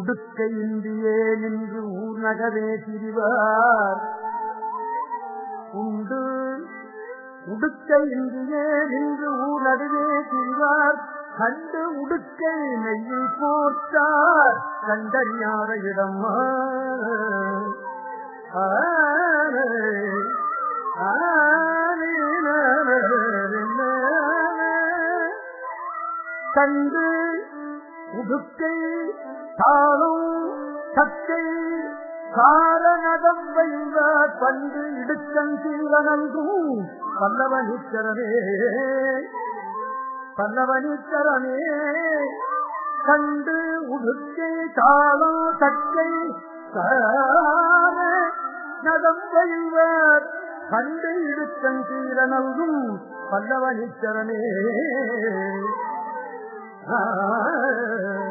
உடுக்க இந்தியே நின்று ஊர் நகரே திரிவார் உண்டு உடுக்க இந்தியே நின்று ஊர் நடுவே திரிவார் கண்டு உடுக்கை நெய்யை போட்டார் கண்டறியாத இடம் கண்டு உடுக்கை தாளும் சக்கை காரணதம் வைவார் பண்டு இடுக்கன் சீவனங்கும் பல்லவனீச்சரனே பல்லவனீச்சரனே கண்டு உடுக்கை தாளும் சக்கை கார நதம் வைவார் கண்டு இடுக்கன் சீரனல்கும் பல்லவனீச்சரனே ஆ